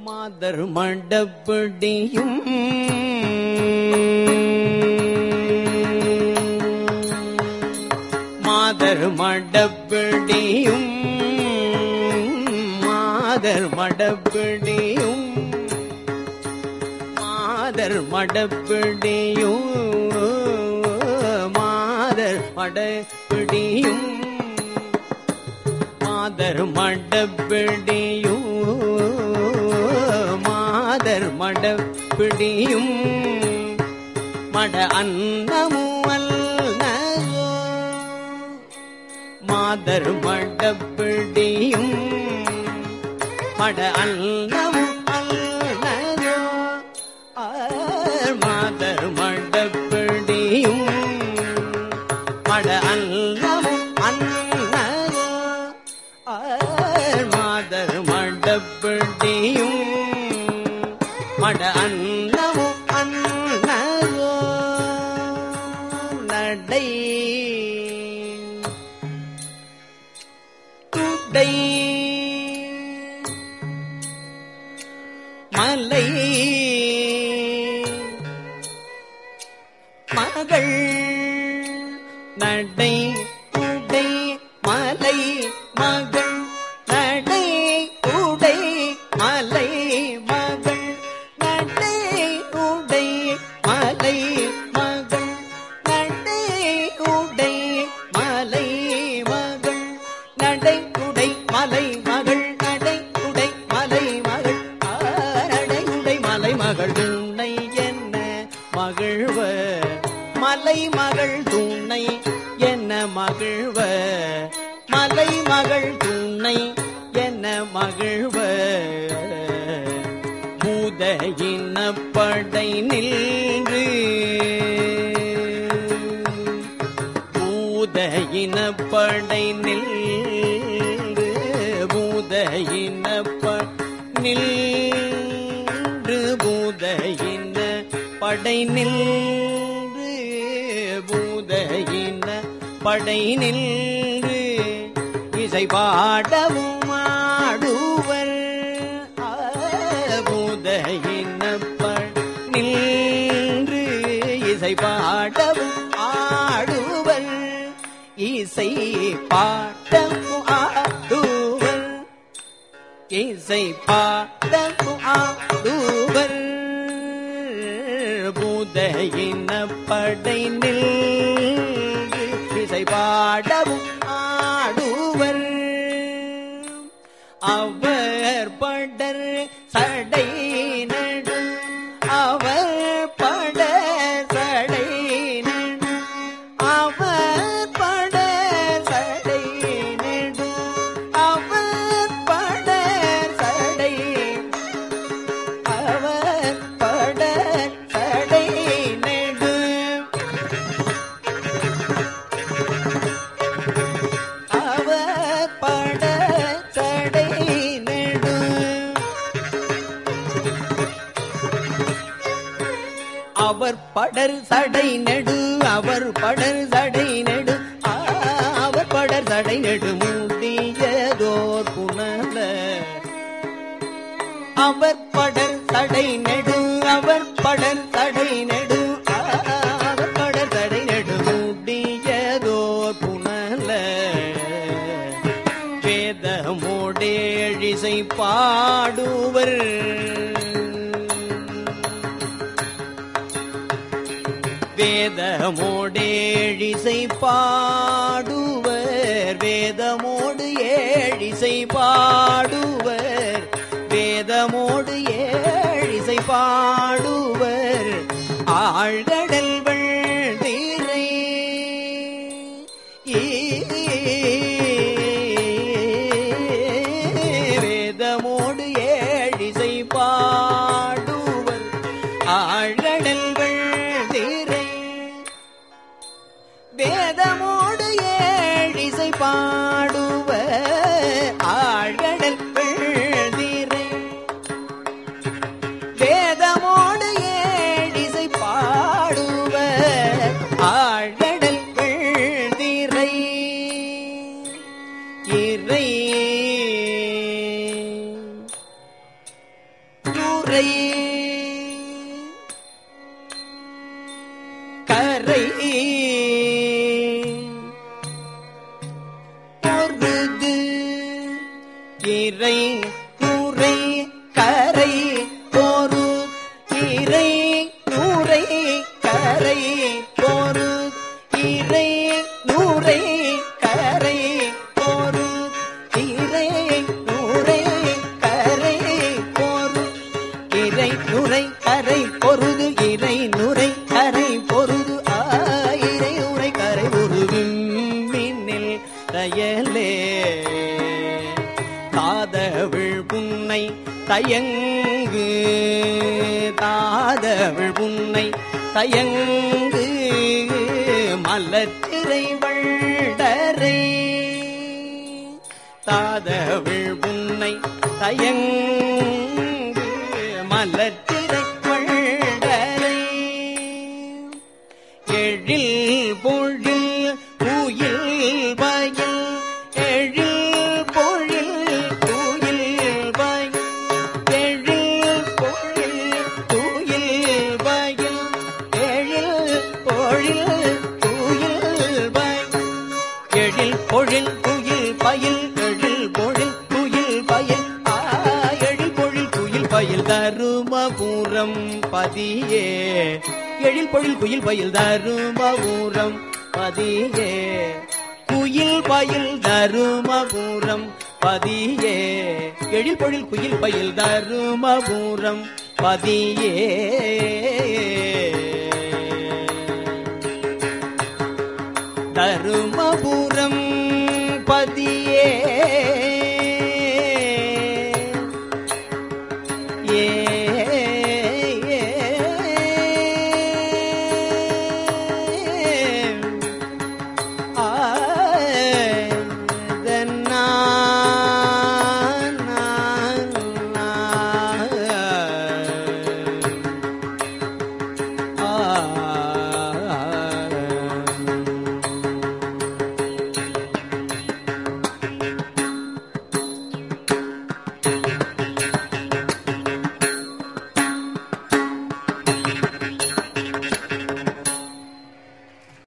மாதர் மண்டப்படியும் மாதர் மடப்பிடியும் மாதர் மடப்பிடியும் மாதர் மடப்பிடியும் மாதர் மடப்பிடியும் மாதர் மடப்பிடியும் மாதர் மடப்பிடியும் மட அன்னமும் அல்லதோ மாதர் மடப்பிடியும் மட அன்னமும் அல்லதோ ஆர் மாதர் மடப்பிடியும் மட அன்னமும் அல்லதோ ஆர் மாதர் மடப்பிடியும் மட அன்னமும் அன்னதோ நடை துடை மலை மகள் நடை உடை மலை மகள் நடை உடை மலை மகள் நடை உடை மலை மகள் நடை உடை மலை மகள் நடை உடை மலை மகள் நடை உடை மலை மகள் ஆ, நடை உடை மலை மகள் துணை என்ன மகிழ்வ மலை மகள் துணை என்ன மகிழ்வ மலை மகள் துணை என்ன மகிழ்வ பூத இனப்படை நின்று பூத இனப்படை நின்று பூத இனப்ப நின்று பூத இன படை நின்று பூத இன படை நின்று இசை பாடவும் ஆடுவர் ஆ, பூத இனப்ப நின்று இசை பாடவும் ஆடுவர் இசை பாடவும் ஆடுவர் இசை பாடவும் ஆடுவர் பூதையின படை நின்று இசை பாடவும் ஆடுவர் அவர் படர் சடை நடு அவர் பட சடை நடு அவர் பட சடை நடு அவர் பட சடை அவர் பட சடை நெடு அவர் பட சடை நெடு அவர் படர் சடை நெடு அவர் படர் சடை நெடு ஆ, அவர் படர் சடை நெடு மூடியதோர் புனல அவர் படர் தடை நெடு அவர் படர் தடை நெடு ஆ, அவர் படர் தடை நெடு மூடியதோர் புனல வேதமோடேழிசை பாடுவர் வேதமோடேழிசை பாடுவர் வேதமோடு ஏழிசை பாடுவர் வேதமோடு ஏழிசை பாடுவர் ஆழ்கடல் வெள்ளீரை வேதமோடு ஏழிசை பாடுவர் ஆழ்கடல் வெள்ளீரை வேதமோடு ஏழிசை பாடுவ ஆழ்கடல் கரை கரை பொருது இறை நுரை கரை பொரு இறை நுரை கரை பொரு இறை நுரை கரை பொரு இறை நுரை கரை பொரு இறை நுரை கரை பொருது இறை நுரை கரை பொருது ஆயிரை உரை கரை பொருதும் மின்னில் தயலே தாதவிழ் புன்னை தயங்கு தாதவிழ் புன்னை தயங்கு மலத்திரை வள்ளரை தாதவிழ் புன்னை தயங்கு மலத்திரை வள்ளரை எழில் பொழில் குயில் வயல் எழில் பொழில் குயில் வயல் எழில் பொழில் குயில் வயல் எழில் பொழில் குயில் வயல் எழில் பொழில் குயில் பயில் எழில் பொழில் குயில் பயில் ஆ எழில் பொழில் குயில் பயில் தருமபுரம் பதியே எழில் பொழில் குயில் பயில் தருமபுரம் பதியே குயில் பயில் தருமபுரம் பதியே எழில் பொழில் குயில் பயில் தருமபுரம் பதியே தருமபுரம்